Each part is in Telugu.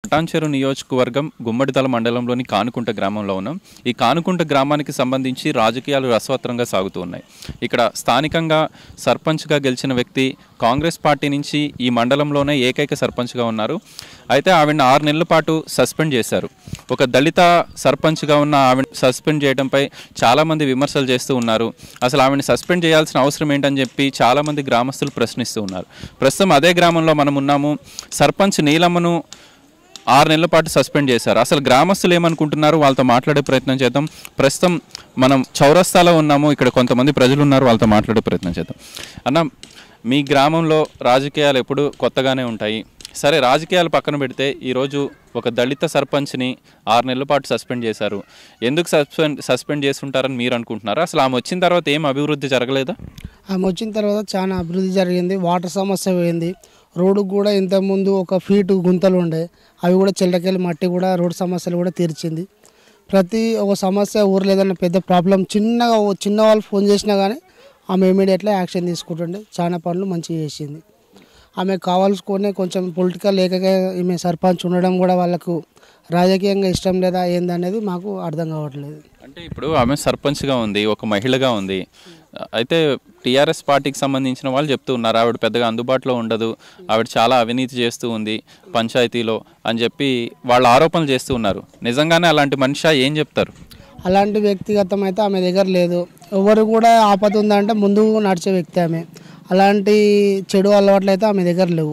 పటాన్చెరు నియోజకవర్గం గుమ్మడిదల మండలంలోని కానుకుంట గ్రామంలో ఉన్నాం ఈ కానుకుంట గ్రామానికి సంబంధించి రాజకీయాలు రసవత్రంగా సాగుతూ ఉన్నాయి ఇక్కడ స్థానికంగా సర్పంచ్గా గెలిచిన వ్యక్తి కాంగ్రెస్ పార్టీ నుంచి ఈ మండలంలోనే ఏకైక సర్పంచ్గా ఉన్నారు అయితే ఆవిడని ఆరు నెలల పాటు సస్పెండ్ చేశారు ఒక దళిత సర్పంచ్గా ఉన్న ఆవిడ సస్పెండ్ చేయడంపై చాలామంది విమర్శలు చేస్తూ ఉన్నారు అసలు ఆవిడని సస్పెండ్ చేయాల్సిన అవసరం ఏంటని చెప్పి చాలామంది గ్రామస్తులు ప్రశ్నిస్తూ ఉన్నారు ప్రస్తుతం అదే గ్రామంలో మనం ఉన్నాము సర్పంచ్ నీలమ్మను ఆరు నెలల పాటు సస్పెండ్ చేశారు అసలు గ్రామస్తులు ఏమనుకుంటున్నారు వాళ్ళతో మాట్లాడే ప్రయత్నం చేద్దాం ప్రస్తుతం మనం చౌరస్తాలో ఉన్నాము ఇక్కడ కొంతమంది ప్రజలు ఉన్నారు వాళ్ళతో మాట్లాడే ప్రయత్నం చేద్దాం అన్న మీ గ్రామంలో రాజకీయాలు ఎప్పుడు కొత్తగానే ఉంటాయి సరే రాజకీయాలు పక్కన పెడితే ఈరోజు ఒక దళిత సర్పంచ్ని ఆరు నెలల పాటు సస్పెండ్ చేశారు ఎందుకు సస్పెండ్ సస్పెండ్ చేసి ఉంటారని మీరు అనుకుంటున్నారు అసలు ఆమె వచ్చిన తర్వాత ఏం అభివృద్ధి జరగలేదా ఆమె వచ్చిన తర్వాత చాలా అభివృద్ధి జరిగింది వాటర్ సమస్య పోయింది రోడ్డు కూడా ఇంతకుముందు ఒక ఫీటు గుంతలు ఉండే అవి కూడా చిల్లకెళ్ళి మట్టి కూడా రోడ్డు సమస్యలు కూడా తీర్చింది ప్రతి ఒక సమస్య ఊర్లో ఏదైనా పెద్ద ప్రాబ్లం చిన్నగా ఓ చిన్న వాళ్ళు ఫోన్ చేసినా కానీ ఆమె ఇమీడియట్గా యాక్షన్ తీసుకుంటుండే చాలా పనులు మంచిగా చేసింది ఆమె కావాల్సుకొని కొంచెం పొలిటికల్ లేకగా ఈమె సర్పంచ్ ఉండడం కూడా వాళ్ళకు రాజకీయంగా ఇష్టం లేదా ఏందనేది మాకు అర్థం కావట్లేదు అంటే ఇప్పుడు ఆమె సర్పంచ్గా ఉంది ఒక మహిళగా ఉంది అయితే టీఆర్ఎస్ పార్టీకి సంబంధించిన వాళ్ళు చెప్తూ ఉన్నారు ఆవిడ పెద్దగా అందుబాటులో ఉండదు ఆవిడ చాలా అవినీతి చేస్తూ ఉంది పంచాయతీలో అని చెప్పి వాళ్ళ ఆరోపణలు చేస్తూ ఉన్నారు నిజంగానే అలాంటి మనిషి ఏం చెప్తారు అలాంటి వ్యక్తిగతం అయితే ఆమె దగ్గర లేదు ఎవరు కూడా ఆపద ఉందంటే ముందు నడిచే వ్యక్తి ఆమె అలాంటి చెడు అలవాట్లు అయితే ఆమె దగ్గర లేవు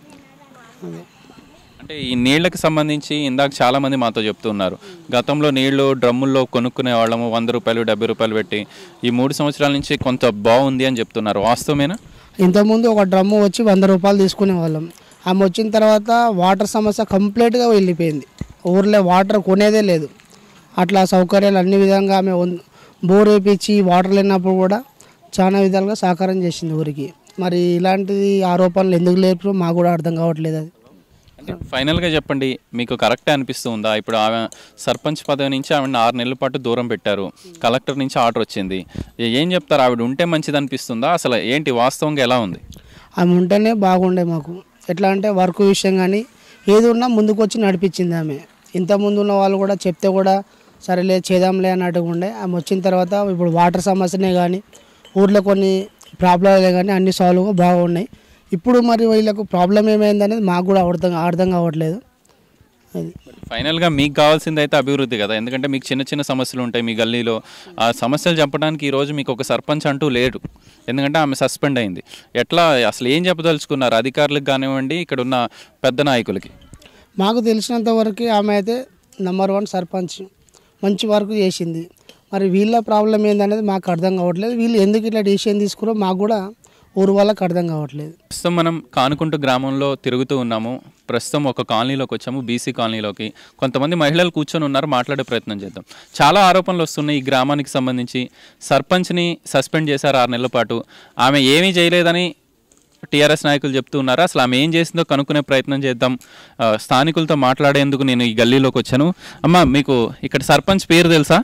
అదే. అంటే ఈ నీళ్ళకి సంబంధించి ఇందాక చాలా మంది మాతో చెప్తున్నారు గతంలో నీళ్లు డ్రమ్ముల్లో కొనుక్కునే వాళ్ళము వంద రూపాయలు డెబ్బై రూపాయలు పెట్టి ఈ మూడు సంవత్సరాల నుంచి కొంత బాగుంది అని చెప్తున్నారు వాస్తవమేనా ఇంతకుముందు ఒక డ్రమ్ము వచ్చి వంద రూపాయలు తీసుకునే వాళ్ళం ఆమె వచ్చిన తర్వాత వాటర్ సమస్య కంప్లీట్గా వెళ్ళిపోయింది ఊర్లో వాటర్ కొనేదే లేదు అట్లా సౌకర్యాలు అన్ని విధంగా ఆమె ఉన్- బోర్ వేపించి వాటర్ లేనప్పుడు కూడా చాలా విధాలుగా సహకారం చేసింది ఊరికి మరి ఇలాంటిది ఆరోపణలు ఎందుకు లేపు మాకు కూడా అర్థం కావట్లేదు అది అంటే ఫైనల్గా చెప్పండి మీకు కరెక్టే అనిపిస్తుందా ఇప్పుడు ఆమె సర్పంచ్ పదవి నుంచి ఆవిడని ఆరు నెలల పాటు దూరం పెట్టారు కలెక్టర్ నుంచి ఆర్డర్ వచ్చింది ఏ- ఏం చెప్తారు ఆవిడ ఉంటే మంచిది అనిపిస్తుందా అసలు ఏంటి వాస్తవంగా ఎలా ఉంది ఆమె ఉంటేనే బాగుండే మాకు ఎట్లా అంటే వర్క్ విషయం కానీ ఏది ఉన్నా ముందుకు వచ్చి నడిపించింది ఆమె ఇంత ముందు ఉన్న వాళ్ళు కూడా చెప్తే కూడా సరేలే చేద్దాంలే అన్నట్టుగా ఉండే ఆమె వచ్చిన తర్వాత ఇప్పుడు వాటర్ సమస్యనే కానీ ఊర్లో కొన్ని ప్రాబ్లంలే కానీ అన్ని సాల్వ్గా బాగున్నాయి ఇప్పుడు మరి వీళ్ళకు ప్రాబ్లం ఏమైంది అనేది మాకు కూడా అర్థం అర్థం కావట్లేదు అది ఫైనల్గా మీకు కావాల్సింది అయితే అభివృద్ధి కదా ఎందుకంటే మీకు చిన్న చిన్న సమస్యలు ఉంటాయి మీ గల్లీలో ఆ సమస్యలు చెప్పడానికి ఈరోజు మీకు ఒక సర్పంచ్ అంటూ లేడు ఎందుకంటే ఆమె సస్పెండ్ అయింది ఎట్లా అసలు ఏం చెప్పదలుచుకున్నారు అధికారులకు కానివ్వండి ఇక్కడ ఉన్న పెద్ద నాయకులకి మాకు తెలిసినంత వరకు ఆమె అయితే నెంబర్ వన్ సర్పంచ్ మంచి వర్క్ చేసింది మరి వీళ్ళ ప్రాబ్లం ఏందనేది మాకు అర్థం కావట్లేదు వీళ్ళు ఎందుకు ఇట్లా డిసిషన్ తీసుకురో మాకు కూడా ఊరు వాళ్ళకి అర్థం కావట్లేదు ప్రస్తుతం మనం కానుకుంటు గ్రామంలో తిరుగుతూ ఉన్నాము ప్రస్తుతం ఒక కాలనీలోకి వచ్చాము బీసీ కాలనీలోకి కొంతమంది మహిళలు కూర్చొని ఉన్నారు మాట్లాడే ప్రయత్నం చేద్దాం చాలా ఆరోపణలు వస్తున్నాయి ఈ గ్రామానికి సంబంధించి సర్పంచ్ని సస్పెండ్ చేశారు ఆరు నెలల పాటు ఆమె ఏమీ చేయలేదని టీఆర్ఎస్ నాయకులు చెప్తూ ఉన్నారు అసలు ఆమె ఏం చేసిందో కనుక్కునే ప్రయత్నం చేద్దాం ఆ, స్థానికులతో మాట్లాడేందుకు నేను ఈ గల్లీలోకి వచ్చాను అమ్మ మీకు ఇక్కడ సర్పంచ్ పేరు తెలుసా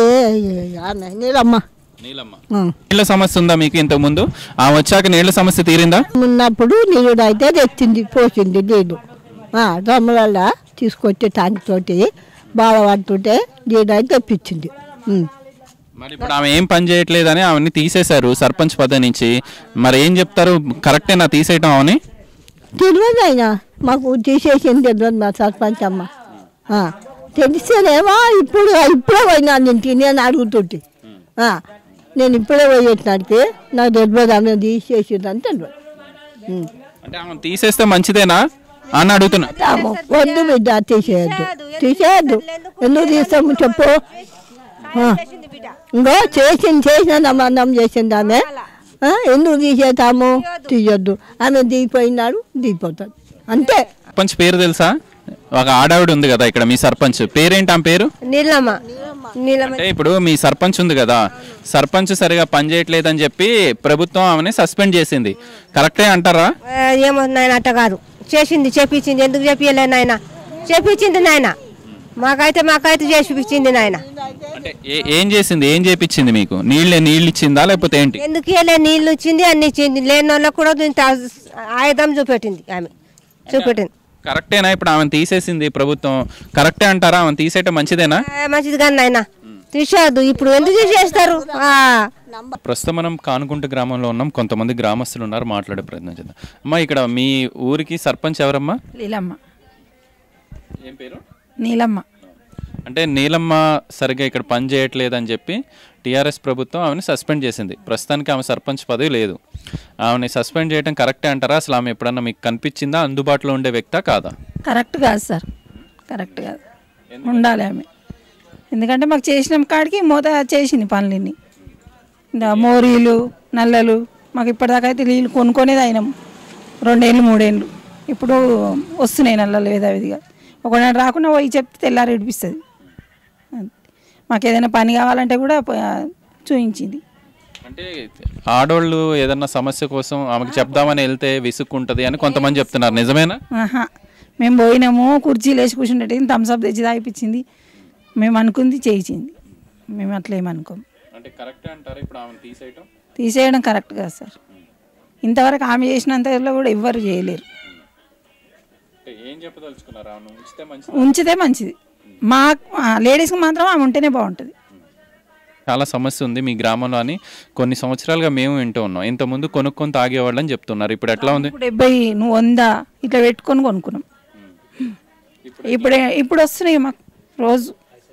నీళ్ళమ్మ నీలమ్మ నీళ్ళ సమస్య ఉందా మీకు ఇంతకు ముందు ఆమె వచ్చాక నీళ్ళ సమస్య తీరిందా ఉన్నప్పుడు నీళ్ళు అయితే తెచ్చింది పోసింది నీళ్ళు డ్రమ్ములలో తీసుకొచ్చి ట్యాంక్ తోటి బాగా పడుతుంటే నీళ్ళు అయితే తెప్పించింది ఉం. మరి ఇప్పుడు ఆమె ఏం పని చేయట్లేదని ఆమెని తీసేశారు సర్పంచ్ పదవి నుంచి మరి ఏం చెప్తారు కరెక్టేనా తీసేయటం ఆమెని తెలియదు ఆయన మాకు తీసేసింది తెలియదు మా సర్పంచ్ అమ్మ ఆ, తెలిస్తేనేమో ఇప్పుడు ఇప్పుడే పోయినా నేను నేను అడుగుతుంటే ఆ, నేను ఇప్పుడే పోయేటినాడికి నాకు తెలియదు ఆమె తీసేసిందని తెలియదు ఉం. అంటే ఆమె తీసేస్తే మంచిదేనా అని అడుగుతున్నా అమ్మో, వద్దు బిడ్డ తీసేయద్దు తీసేయద్దు ఎందుకు తీస్తాము చెప్పు ఆ. ఇంకో చేసింది చేసిన సంబంధం చేసింది ఆమె ఆ, ఎందుకు తీసేతాము తీయొద్దు ఆమె దిగిపోయినాడు దిగిపోతాడు అంతే సర్పంచ్ పేరు తెలుసా ఒక ఆడావిడ ఉంది కదా ఇక్కడ మీ సర్పంచ్ పేరేంటి ఆమె పేరు నీలమ్మ నీలమ్మ అంటే ఇప్పుడు మీ సర్పంచ్ ఉంది కదా సర్పంచ్ సరిగా పని చేయట్లేదని చెప్పి ప్రభుత్వం ఆమెని సస్పెండ్ చేసింది కరెక్టే అంటారా ఆ, ఏమో నాయన అట్ట కాదు చేసింది చేపించింది ఎందుకు చెప్పలే నాయన చేపించింది నాయన మాకైతే మాకైతే చేపించింది నాయన అంటే ఏ- ఏం చేసింది ఏం చేపించింది మీకు నీళ్ళే నీళ్ళు ఇచ్చిందా లేకపోతే ఏంటి ఎందుకు ఇవ్వలే నీళ్ళు ఇచ్చింది అన్ని ఇచ్చింది లేని వాళ్ళకు కూడా ఇంత ఆయుధం చూపెట్టింది ఆమె చూపెట్టింది కరెక్టేనా ఇప్పుడు ఆమెను తీసేసింది ప్రభుత్వం కరెక్టే అంటారా ఆమెను తీసేయటం మంచిదేనా ఏ, మంచిది కానీ నాయన తీసేయద్దు ఇప్పుడు ఎందుకు తీసేస్తారు ఆ. ప్రస్తుతం మనం కానుకుంట గ్రామంలో ఉన్నాం కొంతమంది గ్రామస్తులు ఉన్నారు మాట్లాడే ప్రయత్నం చేద్దాం అమ్మా ఇక్కడ మీ ఊరికి సర్పంచ్ ఎవరమ్మా నీలమ్మ ఏం పేరు నీలమ్మ అంటే నీలమ్మ సరిగ్గా ఇక్కడ పని చేయట్లేదు అని చెప్పి టీఆర్ఎస్ ప్రభుత్వం ఆమెను సస్పెండ్ చేసింది ప్రస్తుతానికి ఆమె సర్పంచ్ పదవి లేదు ఆమెని సస్పెండ్ చేయడం కరెక్టే అంటారా అసలు ఆమె ఎప్పుడన్నా మీకు కనిపించిందా అందుబాటులో ఉండే వ్యక్తా కాదా కరెక్ట్ కాదు సార్ కరెక్ట్ కాదు ఉండాలి ఆమె ఎందుకంటే మాకు చేసిన కాడికి మూత చేసింది పనులన్నీ ఇంకా మోరీలు నల్లలు మాకు ఇప్పటిదాకా అయితే నీళ్ళు కొనుక్కొనేది అయినాం రెండేళ్ళు మూడేళ్ళు ఇప్పుడు వస్తున్నాయి నల్లలు యథావిధిగా ఒకవేళ రాకుండా పోయి చెప్తే తెల్లారి ఏడిపిస్తుంది మాకు ఏదైనా పని కావాలంటే కూడా పో- చూయించింది అంటే ఆడోళ్ళు ఏదన్నా సమస్య కోసం ఆమెకు చెప్దామని వెళ్తే విసుక్కుంటది అని కొంతమంది చెప్తున్నారు నిజమేనా ఆహా మేము పోయినాము కుర్చీలు వేసి కూర్చుంటే థమ్స్అప్ తెచ్చి తాగిపించింది మేము అనుకుంది చేయించింది మేము అట్లా ఏమనుకోం అంటే కరెక్టే అంటారా ఇప్పుడు ఆమెను తీసేయటం తీసేయడం కరెక్ట్ కాదు సార్ ఇంతవరకు ఆమె చేసినంతలో కూడా ఎవ్వరు చేయలేరు అంటే ఏం చెప్పదలుచుకున్నారు ఆమెను ఉంచితే మంచిది ఉంచితే మంచిది మా లేడీస్కి మాత్రం ఆమె ఉంటేనే బాగుంటుంది చాలా సమస్య ఉంది మీ గ్రామంలో అని కొన్ని సంవత్సరాలుగా మేము వింటూ ఉన్నాం ఇంతకుముందు కొనుక్కొని తాగేవాళ్ళని చెప్తున్నారు ఇప్పుడు ఎట్లా ఉంది ఇప్పుడు డెబ్బై నువ్వు వందా ఇట్లా పెట్టుకొని కొనుక్కున్నాం ఇప్పుడు ఇప్పుడు వస్తున్నాయి మాకు రోజు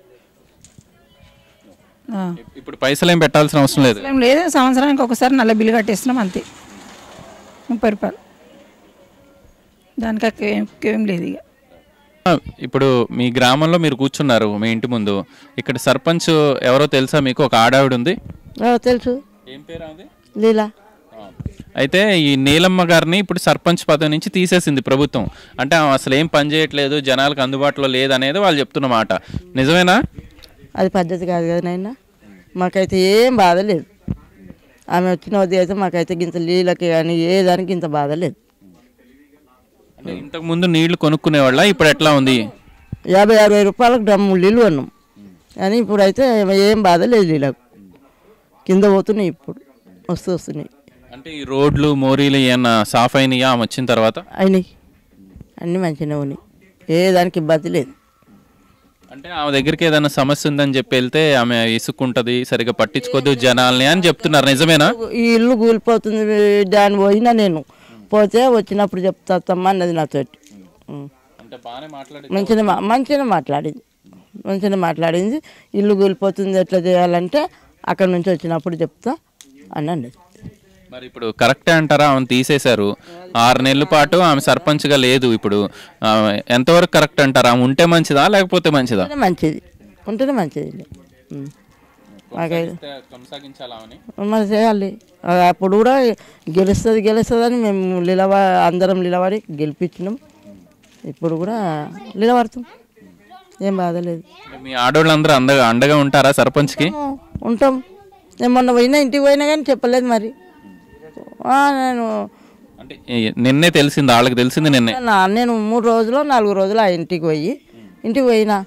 ఆ. ఇప్పుడు పైసలు ఏం పెట్టాల్సిన అవసరం లేదు ఏం లేదు సంవత్సరానికి ఒకసారి నల్ల బిల్లు కట్టేస్తున్నాం అంతే ముప్పై రూపాయలు దానికి ఎక్కువ ఏం- ఎక్కువ ఏం లేదు ఇక ఇప్పుడు మీ గ్రామంలో మీరు కూర్చున్నారు మీ ఇంటి ముందు ఇక్కడ సర్పంచ్ ఎవరో తెలుసా మీకు ఒక ఆడావిడ ఉంది తెలుసు ఏం పేరు అది లీలా అయితే ఈ నీలమ్మ గారిని ఇప్పుడు సర్పంచ్ పదవి నుంచి తీసేసింది ప్రభుత్వం అంటే ఆమె అసలు ఏం పని చేయట్లేదు జనాలకు అందుబాటులో లేదనేది వాళ్ళు చెప్తున్న మాట నిజమేనా అది పద్ధతి కాదు కదా నాయన మాకైతే ఏం బాధ లేదు ఆమె వచ్చిన వద్ద అయితే మాకైతే ఇంత నీళ్ళకి కానీ ఏ దానికి ఇంత బాధ లేదు అంటే ఇంతకు ముందు నీళ్లు కొనుక్కునేవాళ్ళ ఇప్పుడు ఎట్లా ఉంది యాభై అరవై రూపాయలకు డ్రమ్ము నీళ్ళు కొన్నాం కానీ ఇప్పుడు అయితే ఏం బాధ లేదు నీళ్ళకు కింద పోతున్నాయి ఇప్పుడు వస్తూ వస్తున్నాయి అంటే ఈ రోడ్లు మోరీలు ఏమన్నా సాఫ్ అయినాయా ఆమె వచ్చిన తర్వాత అయినాయి అన్నీ మంచిగానే ఉన్నాయి ఏ దానికి ఇబ్బంది లేదు అంటే ఆమె దగ్గరికి ఏదైనా సమస్య ఉందని చెప్పి వెళ్తే ఆమె ఇసుక్కుంటది సరిగా పట్టించుకోదు జనాల్ని అని చెప్తున్నారు నిజమేనా ఈ ఇల్లు కూలిపోతుంది దాని పోయినా నేను పోతే వచ్చినప్పుడు చెప్తామ్మా అన్నది నాతోటి ఉం. అంటే బాగానే మాట్లాడి మంచిగా మా- మంచిగా మాట్లాడింది మంచిగా మాట్లాడింది ఇల్లు కూలిపోతుంది ఎట్లా చేయాలంటే అక్కడ నుంచి వచ్చినప్పుడు చెప్తా అని అన్నది మరి ఇప్పుడు కరెక్టే అంటారా ఆమెను తీసేశారు ఆరు నెలల పాటు ఆమె సర్పంచ్గా లేదు ఇప్పుడు ఆమె ఎంతవరకు కరెక్ట్ అంటారా ఆమె ఉంటే మంచిదా లేకపోతే మంచిదా ఉంటేనే మంచిది ఉంటేనే మంచిది ఉం. మాకైతే కొనసాగించాలని మరి చేయాలి ఆ, అప్పుడు కూడా గెలుస్తుంది గెలుస్తుంది అని మేము నిలబ అందరం నిలబడి గెలిపించినాం ఇప్పుడు కూడా నిలబడతాం ఏం బాధ లేదు మీ ఆడవాళ్ళందరూ అండగా అండగా ఉంటారా సర్పంచ్కి ఉంటాం నేను మొన్న పోయినా ఇంటికి పోయినా కానీ చెప్పలేదు మరి ఆ, నేను అంటే ఈ- నిన్నే తెలిసింది వాళ్ళకి తెలిసింది నిన్నే నా- నేను మూడు రోజులు నాలుగు రోజులు ఆ ఇంటికి పోయి ఇంటికి పోయినా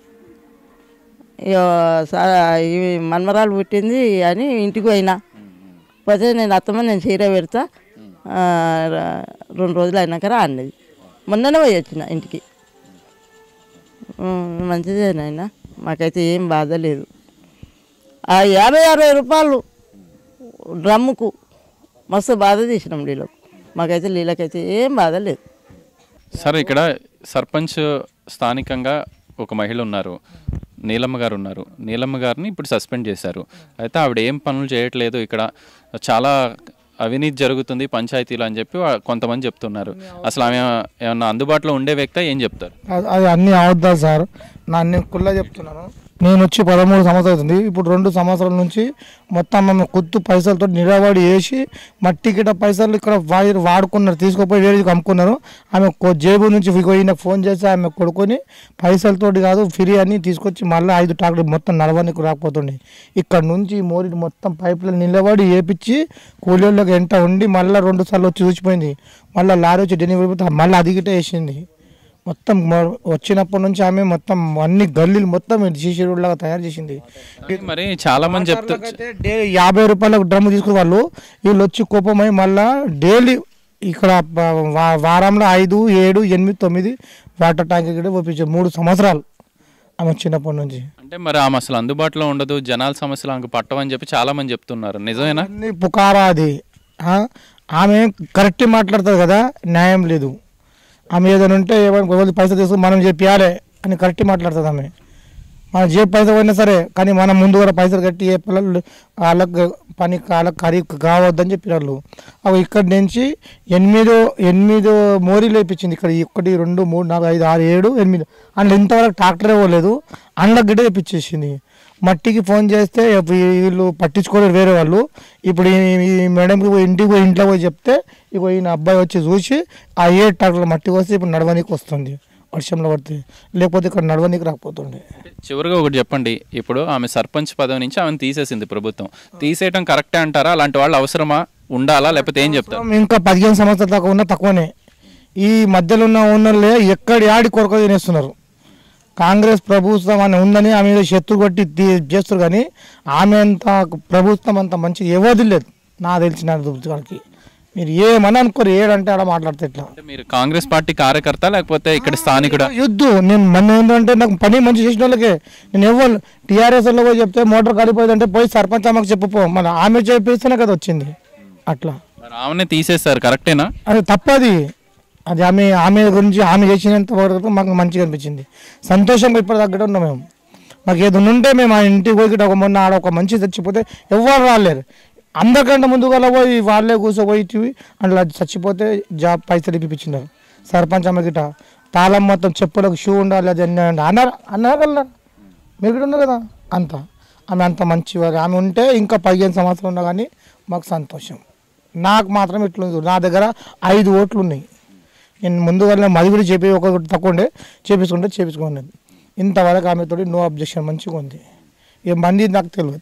ఇక సా- ఈ మన్మరాలు పుట్టింది అని ఇంటికి పోయినా పోతే నేను అత్తమ్మ నేను చీర పెడతా ఆ, ర- రెండు రోజులు అయినాక రా అన్నది మొన్ననే పోయి వచ్చిన ఇంటికి ఉం, మంచిదే నాయన మాకైతే ఏం బాధ లేదు ఆ యాభై అరవై రూపాయలు డ్రమ్ముకు మస్తు బాధ తీసినాం నీళ్ళకు మాకైతే నీళ్ళకైతే ఏం బాధ లేదు సరే ఇక్కడ సర్పంచ్ స్థానికంగా ఒక మహిళ ఉన్నారు నీలమ్మ గారు ఉన్నారు నీలమ్మ గారిని ఇప్పుడు సస్పెండ్ చేశారు అయితే ఆవిడ ఏం పనులు చేయట్లేదు ఇక్కడ చాలా అవినీతి జరుగుతుంది పంచాయతీలో అని చెప్పి వా- కొంతమంది చెప్తున్నారు అసలు ఆమె ఏమన్నా అందుబాటులో ఉండే వ్యక్తి ఏం చెప్తారు అది- అది అన్నీ అవద్దా సార్ నా నేను కుల్లా చెప్తున్నాను నేను వచ్చి పదమూడు సంవత్సరాలు అవుతుంది ఇప్పుడు రెండు సంవత్సరాల నుంచి మొత్తం మేము కుత్తు పైసలతో నిలబడి వేసి మట్టి గిట్ట పైసలు ఇక్కడ వా- వాడుకున్నారు తీసుకుపోయి వేరే అమ్ముకున్నారు ఆమె కొ- జేబు నుంచి పోయిన ఫోన్ చేసి ఆమె కొడుకొని పైసలతోటి కాదు ఫ్రీ అని తీసుకొచ్చి మళ్ళీ ఐదు ట్రాక్టర్ మొత్తం నడవనికి రాకపోతుండే ఇక్కడ నుంచి మోరి మొత్తం పైపులు నిలబడి వేపించి కూలీళ్ళకి ఎంట ఉండి మళ్ళీ రెండు సార్లు వచ్చి చూసిపోయింది మళ్ళీ లారీ వచ్చి డెలివరీ పోతే మళ్ళీ అది గిట్ట వేసింది మొత్తం మొ- వచ్చినప్పటి నుంచి ఆమె మొత్తం అన్ని గల్లీలు మొత్తం సీసీ రోడ్ లాగా తయారు చేసింది మరి చాలా మంది చెప్తారు అయితే డే యాభై రూపాయలకు డ్రమ్ తీసుకుని వాళ్ళు వీళ్ళు వచ్చి కోపమై మళ్ళా డైలీ ఇక్కడ ప- వా- వారంలో ఐదు ఏడు ఎనిమిది తొమ్మిది వాటర్ ట్యాంక్ కూడా పంపించారు మూడు సంవత్సరాలు ఆమె చిన్నప్పటి నుంచి అంటే మరి ఆమె అసలు అందుబాటులో ఉండదు జనాల సమస్యలు ఆమెకు పట్టవని చెప్పి చాలా మంది చెప్తున్నారు నిజమేనా అన్ని పుకారా అది ఆ? ఆమె కరెక్ట్ మాట్లాడుతుంది కదా న్యాయం లేదు ఆమె ఏదైనా ఉంటే ఎవరికి ఎవరి పైసలు తీసుకుని మనం చెప్పాలి అని కరెక్ట్ మాట్లాడుతుంది ఆమె మన జేబు పైసలు పోయినా సరే కానీ మనం ముందు కూడా పైసలు కట్టి ఏ పిల్లలు వాళ్ళకి పని వాళ్ళకి కరీ కావద్దని చెప్పిన వాళ్ళు అవి ఇక్కడి నుంచి ఎనిమిదో ఎనిమిదో మోరీలు వేయించింది ఇక్కడ ఒకటి రెండు మూడు నాలుగు ఐదు ఆరు ఏడు ఎనిమిది అందులో ఇంతవరకు ట్రాక్టరే పోలేదు అందులో గిడ్డ వేయించేసింది మట్టికి ఫోన్ చేస్తే వీళ్ళు పట్టించుకోలేరు వేరే వాళ్ళు ఇప్పుడు ఈ- ఈ మేడంకి పోయి ఇంటికి పోయి ఇంట్లో పోయి చెప్తే ఇక ఈయన అబ్బాయి వచ్చి చూసి ఆ ఏ ట్రాక్టర్ మట్టి వస్తే ఇప్పుడు నడవనీకి వస్తుంది వర్షంలో పడితే లేకపోతే ఇక్కడ నడవనీకి రాకపోతుండే చివరిగా ఒకటి చెప్పండి ఇప్పుడు ఆమె సర్పంచ్ పదవి నుంచి ఆమెను తీసేసింది ప్రభుత్వం తీసేయటం కరెక్టే అంటారా అలాంటి వాళ్ళు అవసరమా ఉండాలా లేకపోతే ఏం చెప్తారు ఇంకా పదిహేను సంవత్సరాల దాకా ఉన్న తక్కువనే ఈ మధ్యలో ఉన్న ఉన్నోళ్ళే ఎక్కడి ఆడి కొరక తినేస్తున్నారు కాంగ్రెస్ ప్రభుత్వం అని ఉందని ఆమె మీద శత్రు కొట్టి తీ- చేస్తారు కానీ ఆమె అంత ప్రభుత్వం అంత మంచిగా ఎవరిది లేదు నా తెలిసిన వాళ్ళకి మీరు ఏమని అనుకోరు ఏడంటే ఆడ మాట్లాడితే ఎట్లా అంటే మీరు కాంగ్రెస్ పార్టీ కార్యకర్త లేకపోతే ఇక్కడ స్థానికుడా యుద్ధు నేను మన ఏంటంటే నాకు పని మంచి చేసిన వాళ్ళకే నేను ఎవరు టీఆర్ఎస్ లో పోయి చెప్తే మోటార్ కాలిపోయిందంటే పోయి సర్పంచ్ అమ్మకి చెప్పుకో మన ఆమె చెప్పిస్తేనే కదా వచ్చింది అట్లా మరి ఆమెనే తీసేస్తారు కరెక్టేనా అది తప్పది అది ఆమె ఆమె గురించి ఆమె చేసినంత వరకు మాకు మంచిగా అనిపించింది సంతోషంగా ఇప్పుడు దగ్గర ఉన్నాం మేము మాకు ఏది ఉంటే మేము ఆ ఇంటికి పోయి గిట్ట ఒక మొన్న ఆడ ఒక మంచి చచ్చిపోతే ఎవరు రాలేరు అందరికంటే ముందుగా పోయి వాళ్ళే కూర్చోపోయి ఇచ్చి అట్లా చచ్చిపోతే జాబ్ పైసలు ఇప్పించినారు సర్పంచ్ అమ్మ గిట్ట తాళం మొత్తం చెప్పులకు షూ ఉండాలి అది అన్నీ ఉండాలి. అన్నారు అన్నారు కదా మీరు కూడా ఉన్నారు కదా అంత ఆమె అంత మంచివారు ఆమె ఉంటే ఇంకా పదిహేను సంవత్సరాలు ఉన్నా కానీ మాకు సంతోషం నాకు మాత్రం ఇట్లుంది నా దగ్గర ఐదు ఓట్లు ఉన్నాయి నేను ముందుగా మది కూడా చెప్పి ఒక తక్కువ ఉండే చేపించుకుంటే చేపించుకున్నది ఇంతవరకు ఆమెతోటి నో అబ్జెక్షన్ మంచిగా ఉంది ఏ మంది నాకు తెలియదు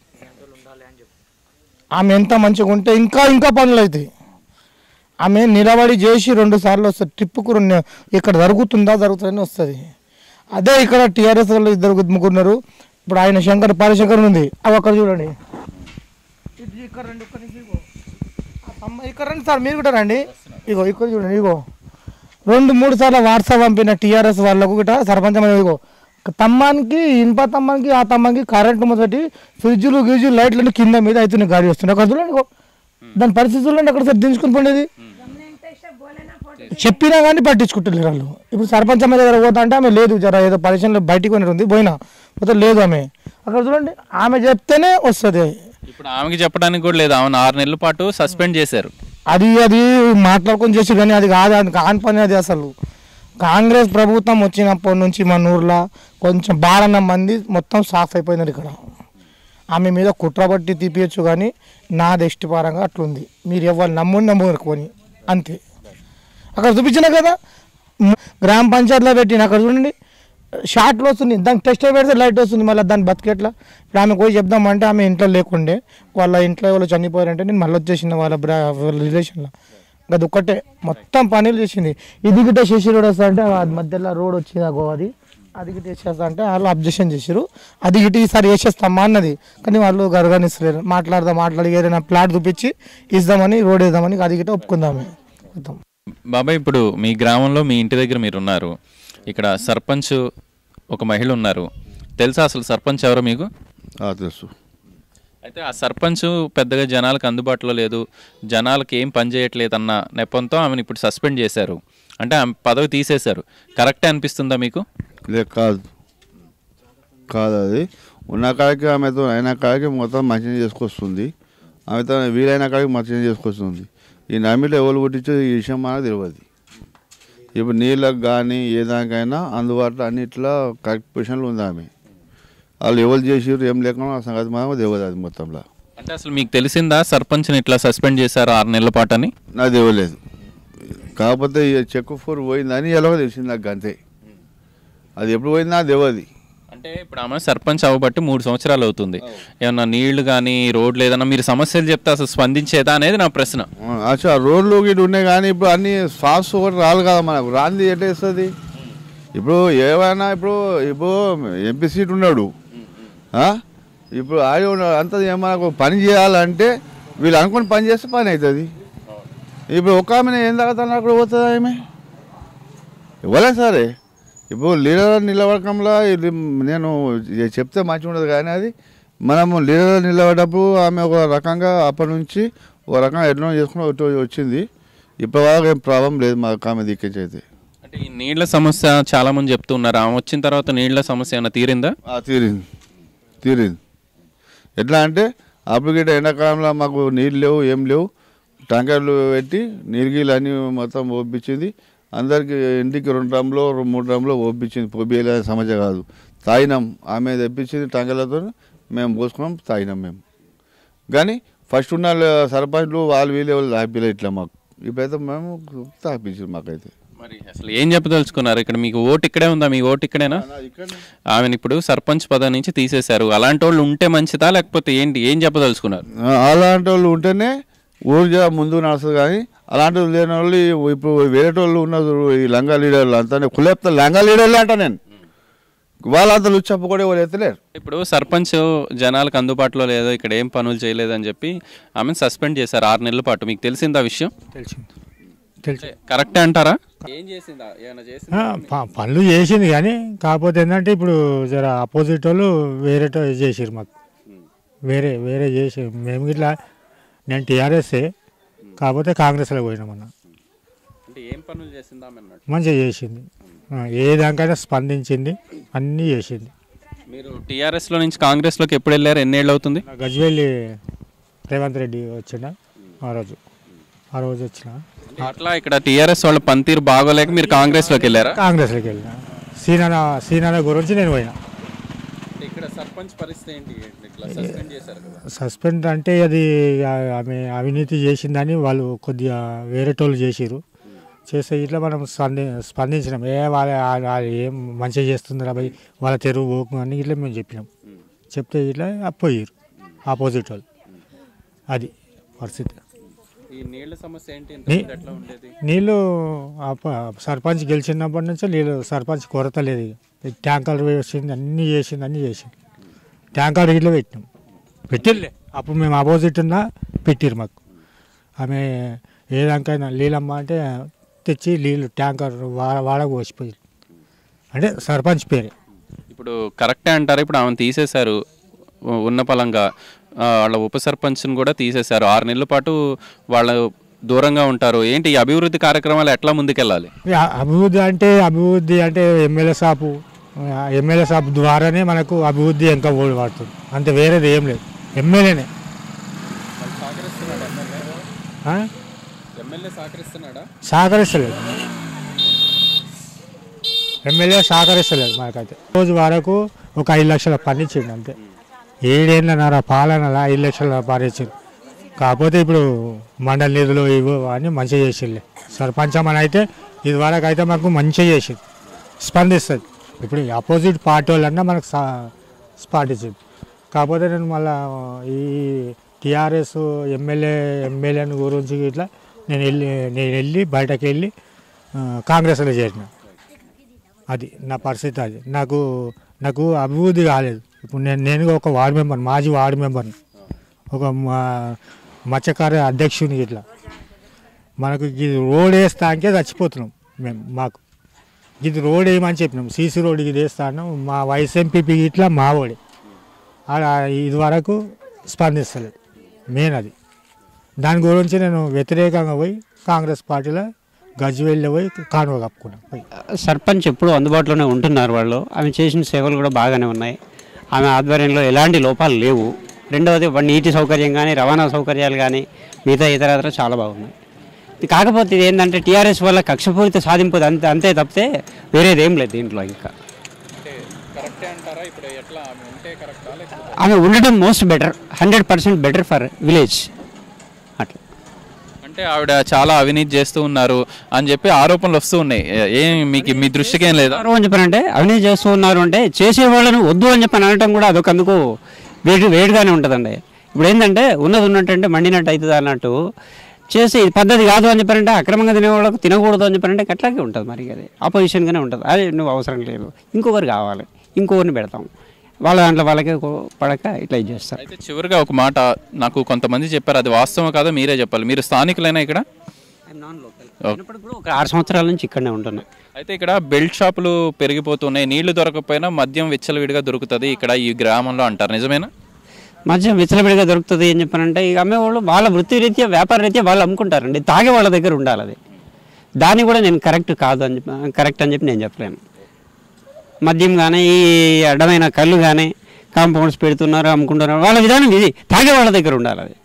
ఆమె ఎంత మంచిగా ఉంటే ఇంకా ఇంకా పనులు అవుతాయి ఆమె నిలబడి చేసి రెండు సార్లు వస్తుంది ట్రిప్పుకు రెండు ఇక్కడ జరుగుతుందా జరుగుతుందని వస్తుంది అదే ఇక్కడ టీఆర్ఎస్ వాళ్ళు ఇద్దరు ముగ్గురు ఉన్నారు ఇప్పుడు ఆయన శంకర్ పాలశంకర్ ఉంది అవి అక్కడ చూడండి ఇది ఇక్కడ రండి ఒక్క నిమిషం ఇగో. ఆ తమ్మ ఇక్కడ రండి సార్ మీరు కూడా రండి ఇగో ఇక్కడ చూడండి ఇగో రెండు మూడు సార్లు వాట్సాప్ పంపిన టీఆర్ఎస్ వాళ్ళకు గిట సర్పంచ్ అమ్మ ఇగో తమ్మానికి ఇనుప తమ్మానికి ఆ తమ్మానికి కరెంటు మొదటి ఫ్రిడ్జ్లు గిజ్జులు లైట్లను కింద మీద అవుతున్నాయి గాడి వస్తున్నాయి అక్కడ చూడండి ఇగో దాని పరిస్థితుల్లో అక్కడ సార్ దించుకుని పండేది చెప్పినా కానీ పట్టించుకుంటలేరు వాళ్ళు ఇప్పుడు సర్పంచ్ అమ్మ దగ్గర పోతా అంటే ఆమె లేదు జర ఏదో పరిశ్రమలో బయటికి పోయినట్టు ఉంది పోయినా పోతే లేదు ఆమె అక్కడ చూడండి ఆమె చెప్తేనే వస్తుంది ఇప్పుడు ఆమెకి చెప్పడానికి కూడా లేదు ఆమెను ఆరు నెలల పాటు సస్పెండ్ చేశారు అది అది మాట్లాడుకొని చేసి కానీ అది కాదు అది కాని పని అది అసలు కాంగ్రెస్ ప్రభుత్వం వచ్చినప్పటి నుంచి మన ఊర్లో కొంచెం బారన్న మంది మొత్తం సాఫ్ అయిపోయినారు ఇక్కడ ఆమె మీద కుట్రబట్టి తీపియచ్చు కానీ నా దృష్టిపరంగా అట్లుంది మీరు ఎవరు నమ్ముని నమ్ముకొని అంతే అక్కడ చూపించిన కదా మ్, గ్రామ పంచాయతీలో పెట్టిన అక్కడ చూడండి షార్ట్లు వస్తుంది దానికి టెస్ట్ పెడితే లైట్ వస్తుంది మళ్ళీ దాన్ని బతికేట్లా ఇప్పుడు ఆమె పోయి చెప్దామంటే ఆమె ఇంట్లో లేకుండే వాళ్ళ ఇంట్లో వాళ్ళు చనిపోయారంటే నేను మళ్ళీ వచ్చేసిన వాళ్ళ బ్రా వాళ్ళ రిలేషన్లో అది ఒక్కటే మొత్తం పనులు చేసింది ఇది గిట్ట శశి రోడ్ వస్తా అంటే అది మధ్యలో రోడ్ వచ్చింది అగో అది అది గిట్ట వేసేస్తా అంటే వాళ్ళు అబ్జెక్షన్ చేశారు అది గిట్ట ఈసారి వేసేస్తామా అన్నది కానీ వాళ్ళు గరగానిస్తలేరు మాట్లాడదాం మాట్లాడి ఏదైనా ప్లాట్ చూపించి ఇద్దామని రోడ్ వేద్దామని అది గిట్ట ఒప్పుకుందామే మొత్తం బాబాయ్ ఇప్పుడు మీ గ్రామంలో మీ ఇంటి దగ్గర మీరు ఉన్నారు ఇక్కడ సర్పంచ్ ఒక మహిళ ఉన్నారు తెలుసా అసలు సర్పంచ్ ఎవరో మీకు ఆ, తెలుసు అయితే ఆ సర్పంచ్ పెద్దగా జనాలకు అందుబాటులో లేదు జనాలకు ఏం పని చేయట్లేదు అన్న నెపంతో ఆమెను ఇప్పుడు సస్పెండ్ చేశారు అంటే ఆమె పదవి తీసేశారు కరెక్టే అనిపిస్తుందా మీకు లే కాదు కాదు అది ఉన్న కాడికి ఆమెతో అయిన కాడికి మొత్తం మంచిగా చేసుకొస్తుంది ఆమెతో వీలైన కాడికి మంచిగా చేసుకొస్తుంది ఈ నమ్మిలో ఎవరు పుట్టించో ఈ విషయం మనకు తెలియదు ఇప్పుడు నీళ్ళకి కానీ ఏ దానికైనా అందుబాటులో అన్నిట్లో కరెక్ట్ పొజిషన్లో ఉంది ఆమె వాళ్ళు ఎవరు చేసారు ఏం లేకుండా ఆ సంగతి మనకు తెలియదు అది మొత్తంలో అంటే అసలు మీకు తెలిసిందా సర్పంచ్ని ఇట్లా సస్పెండ్ చేశారు ఆరు నెలల పాటు అని నాకు తెలియలేదు కాకపోతే ఈ చెక్ ఫోర్ పోయిందని ఎలాగో తెలిసింది నాకు అంతే అది ఎప్పుడు పోయింది నాకు తెలియదు అంటే ఇప్పుడు ఆమె సర్పంచ్ అవ్వబట్టి మూడు సంవత్సరాలు అవుతుంది ఏమన్నా నీళ్లు కానీ రోడ్లు ఏదన్నా మీరు సమస్యలు చెప్తే అసలు స్పందించేదా అనేది నా ప్రశ్న అచ్చా రోడ్లు గిట్ల ఉన్నాయి కానీ ఇప్పుడు అన్ని సాఫ్స్ ఒకటి రాదు కదా మనకు రాంది ఎట్లా ఇస్తుంది ఇప్పుడు ఏమైనా ఇప్పుడు ఇప్పుడు ఎంపీ సీట్ ఉన్నాడు ఆ? ఇప్పుడు ఆడి ఉన్నాడు అంత మనకు పని చేయాలంటే వీళ్ళు అనుకుని పని చేస్తే పని అవుతుంది ఇప్పుడు ఒక ఆమె ఏం తాగుతాను అక్కడ పోతుందా ఆమె ఇవ్వలే సరే ఇప్పుడు లీడర్ నిలబడకంలో ఇది నేను ఇది చెప్తే మంచిగా ఉండదు కానీ అది మనము లీడర్ నిలబడేటప్పుడు ఆమె ఒక రకంగా అప్పటి నుంచి ఒక రకంగా ఎన్నో చేసుకుని ఒకటి వచ్చింది ఇప్పటి వరకు ఏం ప్రాబ్లం లేదు మాకు ఆమె దిక్కించి అయితే అంటే ఈ నీళ్ల సమస్య చాలా మంది చెప్తున్నారు ఆమె వచ్చిన తర్వాత నీళ్ల సమస్య ఏమైనా తీరిందా ఆ, తీరింది తీరింది ఎట్లా అంటే అప్పుడు గిట్ట ఎండాకాలంలో మాకు నీళ్ళు లేవు ఏం లేవు ట్యాంకర్లు పెట్టి నీరు గీళ్ళు అన్నీ మొత్తం ఓపించింది అందరికి ఇంటికి రెండు డ్రమ్లో రెండు మూడు డ్రమ్లో ఓపించింది పొబ్బిలే సమస్య కాదు తాగినాం ఆమె తెప్పించింది ట్యాంకర్లతో మేము పోసుకున్నాం తాగినాం మేము కానీ ఫస్ట్ ఉన్న సర్పంచ్లు వాళ్ళు వీళ్ళు వాళ్ళు తాపిలే ఇట్లా మాకు ఇప్పుడైతే మేము తాపించారు మాకైతే మరి అసలు ఏం చెప్పదలుచుకున్నారు ఇక్కడ మీకు ఓటు ఇక్కడే ఉందా మీ ఓటు ఇక్కడేనా ఆమెను ఇప్పుడు సర్పంచ్ పదవి నుంచి తీసేశారు అలాంటి వాళ్ళు ఉంటే మంచిదా లేకపోతే ఏంటి ఏం చెప్పదలుచుకున్నారు ఆ, అలాంటి వాళ్ళు ఉంటేనే ఊరు జర ముందు నడుస్తుంది కానీ అలాంటి వాళ్ళు లేని వాళ్ళు ఈ- ఇప్పుడు వేరే వాళ్ళు ఉన్నారు చూడు, ఈ లంగా లీడర్లు అంతా కులేపుతా లంగా లీడర్లు అంట నేను వాళ్ళంతా లుచ్చప్ప కూడా ఎవరు ఎత్తలేరు ఇప్పుడు సర్పంచ్ జనాలకు అందుబాటులో లేదో ఇక్కడ ఏం పనులు చేయలేదని చెప్పి ఆమెను సస్పెండ్ చేశారు ఆరు నెలల పాటు మీకు తెలిసిందా విషయం తెలిసింది తెలిసి కరెక్టే అంటారా ఏం చేసిందా ఏమైనా చేసిందా ప- పనులు చేసింది కానీ కాకపోతే ఏంటంటే ఇప్పుడు జర ఆపోజిట్ వాళ్ళు వేరే చేసిరు మాకు వేరే వేరే చేసి మేము ఇట్లా నేను టీఆర్ఎస్ఏ కాకపోతే కాంగ్రెస్లో పోయినామన్న అంటే ఏం పనులు చేసిందా ఆమె అన్నట్టు మంచిగా చేసింది ఆ, ఏ దానికైనా స్పందించింది అన్నీ చేసింది మీరు టీఆర్ఎస్ లో నుంచి కాంగ్రెస్ లోకి ఎప్పుడు వెళ్ళారు ఎన్నేళ్ళు అవుతుంది నా గజ్వేలి రేవంత్ రెడ్డి వచ్చిండ ఆ రోజు ఆ రోజు వచ్చిన అట్లా ఇక్కడ టీఆర్ఎస్ వాళ్ళ పనితీరు బాగోలేక మీరు కాంగ్రెస్ లోకి వెళ్ళారా కాంగ్రెస్లోకి వెళ్ళిన సీనాన సీనాన గురించి నేను పోయినా ఇక్కడ సర్పంచ్ పరిస్థితి ఏంటి ఇట్లా సస్పెండ్ చేశారు కదా సస్పెండ్ అంటే అది ఆ- ఆమె అవినీతి చేసిందని వాళ్ళు కొద్దిగా వేరేటోళ్ళు చేసిరు చేస్తే ఇట్లా మనం స్పంది స్పందించినాం ఏ వాళ్ళ వాళ్ళ- వాళ్ళు ఏం మంచిగా చేస్తుందిరా భయ్ వాళ్ళ తెరువు పోకు అని ఇట్లా మేము చెప్పినాం చెప్తే ఇట్లా పోయారు ఆపోజిట్ వాళ్ళు అది పరిస్థితి ఈ నీళ్ల సమస్య ఏంటి నీ- ఇంతకుముందు ఎట్లా ఉండేది నీళ్ళు అప్ప- సర్పంచ్ గెలిచినప్పటి నుంచి నీళ్ళు సర్పంచ్ కొరత లేదు ఇక ట్యాంకర్ వేసింది అన్నీ చేసింది అన్నీ చేసింది ట్యాంకర్ ఇట్లా పెట్టినాం పెట్టిర్లే అప్పుడు మేము ఆపోజిట్ ఉన్నా పెట్టిరు మాకు ఆమె ఏ దానికైనా నీళ్ళమ్మ అంటే తెచ్చి నీళ్ళు ట్యాంకర్ వాడ వాడకు పోసిపోయి అంటే సర్పంచ్ పేరే ఇప్పుడు కరెక్టే అంటారు ఇప్పుడు ఆమెను తీసేశారు ఉ- ఉన్న పలంగా ఆ, వాళ్ళ ఉప సర్పంచ్ని కూడా తీసేశారు ఆరు నెలల పాటు వాళ్ళ దూరంగా ఉంటారు ఏంటి ఈ అభివృద్ధి కార్యక్రమాలు ఎట్లా ముందుకెళ్ళాలి ఇక అభివృద్ధి అంటే అభివృద్ధి అంటే ఎమ్మెల్యే షాపు ఎమ్మెల్యే షాప్ ద్వారానే మనకు అభివృద్ధి ఇంకా ఓడి పడుతుంది అంతే వేరేది ఏం లేదు ఎమ్మెల్యేనే ఆ? ఎమ్మెల్యే సహకరిస్తున్నాడా సహకరిస్తలేదు ఎమ్మెల్యే సహకరిస్తలేదు మనకైతే రోజు వరకు ఒక ఐదు లక్షల పని ఇచ్చిండు అంతే ఏడేళ్ళన్నర పాలనలా ఐదు లక్షల పని ఇచ్చిండు కాకపోతే ఇప్పుడు మండల నిధులు ఇవి అని మంచిగా చేసిండే సర్పంచ్ అని అయితే ఇది వరకు అయితే మాకు మంచిగా చేసింది స్పందిస్తుంది ఇప్పుడు అపోజిట్ పార్టీ వాళ్ళన్నా మనకు సా- స్పాటించింది కాకపోతే నేను మళ్ళా ఈ టీఆర్ఎస్ ఎమ్మెల్యే ఎమ్మెల్యేని గురించి ఇట్లా నేను వెళ్ళి నేను వెళ్ళి బయటకు వెళ్ళి ఆ, కాంగ్రెస్లో చేరిన అది నా పరిస్థితి అది నాకు నాకు అభివృద్ధి కాలేదు ఇప్పుడు నేను నేను ఒక వార్డు మెంబర్ మాజీ వార్డు మెంబర్ని ఒక మా- మత్స్యకార అధ్యక్షుని ఇట్లా మనకు ఇది రోడ్ వేస్తానికే చచ్చిపోతున్నాం మేము మాకు ఇది రోడ్ వేయమని చెప్పినాం సీసీ రోడ్ ఇది వేస్తాను మా వైస్ ఎంపీపీ ఇట్లా మా వాడే ఆడ ఇది వరకు స్పందిస్తలేదు మెయిన్ అది దాని గురించి నేను వ్యతిరేకంగా పోయి కాంగ్రెస్ పార్టీలో గజ్వేల్లో పోయి కానువ కప్పుకున్నాను పోయి సర్పంచ్ ఎప్పుడూ అందుబాటులోనే ఉంటున్నారు వాళ్ళు ఆమె చేసిన సేవలు కూడా బాగానే ఉన్నాయి ఆమె ఆధ్వర్యంలో ఎలాంటి లోపాలు లేవు రెండవది వా- నీటి సౌకర్యం కానీ రవాణా సౌకర్యాలు కానీ మిగతా ఇతర చాలా బాగున్నాయి ఇది కాకపోతే ఇది ఏంటంటే టీఆర్ఎస్ వల్ల కక్షపూరిత సాధింపు అంతే అంతే తప్పితే వేరేది ఏం లేదు దీంట్లో ఇంకా కరెక్టే అంటారా ఇప్పుడు ఎట్లా ఆమె ఉంటే కరెక్టా లేకపోతే ఆమె ఉండడం most better hundred percent better for village అట్లా అంటే ఆవిడ చాలా అవినీతి చేస్తూ ఉన్నారు అని చెప్పి ఆరోపణలు వస్తూ ఉన్నాయి ఏ- ఏం మీకు మీ దృష్టికి ఏం లేదా అని చెప్పానంటే అవినీతి చేస్తూ ఉన్నారు అంటే చేసే వాళ్ళని వద్దు అని చెప్పి అనటం కూడా అదొక అందుకు వేడి వేడిగానే ఉంటుందండి ఇప్పుడు ఏంటంటే ఉన్నది ఉన్నట్టంటే మండినట్టు అవుతుంది అన్నట్టు చేసి ఇది పద్ధతి కాదు అని చెప్పారంటే అక్రమంగా తినేవాళ్ళకు తినకూడదు అని చెప్పారంటే అట్లాగే ఉంటుంది మరి అది ఆపోజిషన్గానే ఉంటుంది అది నువ్వు అవసరం లేదు ఇంకొకరు కావాలి ఇంకొకరిని పెడతాం వాళ్ళ దాంట్లో వాళ్ళకే పడక ఇట్లా ఇది చేస్తారు అయితే చివరిగా ఒక మాట నాకు కొంతమంది చెప్పారు అది వాస్తవం కాదో మీరే చెప్పాలి మీరు స్థానికులైనా ఇక్కడ అయినప్పటికీ కూడా ఒక ఆరు సంవత్సరాల నుంచి ఇక్కడనే ఉంటున్నా అయితే ఇక్కడ బెల్ట్ షాపులు పెరిగిపోతున్నాయి నీళ్లు దొరకకపోయినా మద్యం విచ్చలవిడిగా దొరుకుతుంది ఇక్కడ ఈ గ్రామంలో అంటారు నిజమేనా మద్యం విచ్చలవిడిగా దొరుకుతుంది ఏం చెప్పానంటే ఇక అమ్మేవాళ్ళు వాళ్ళ వృత్తి రీత్యా వ్యాపార రీత్యా వాళ్ళు అమ్ముకుంటారండి తాగే వాళ్ళ దగ్గర ఉండాలి అది దాన్ని కూడా నేను కరెక్ట్ కాదు అని చెప్పి కరెక్ట్ అని చెప్పి నేను చెప్పలేను మద్యం కానీ ఈ అడ్డమైన కళ్ళు కానీ కాంపౌండ్స్ పెడుతున్నారు అమ్ముకుంటున్నారు వాళ్ళ విధానం ఇది తాగే వాళ్ళ దగ్గర ఉండాలి అది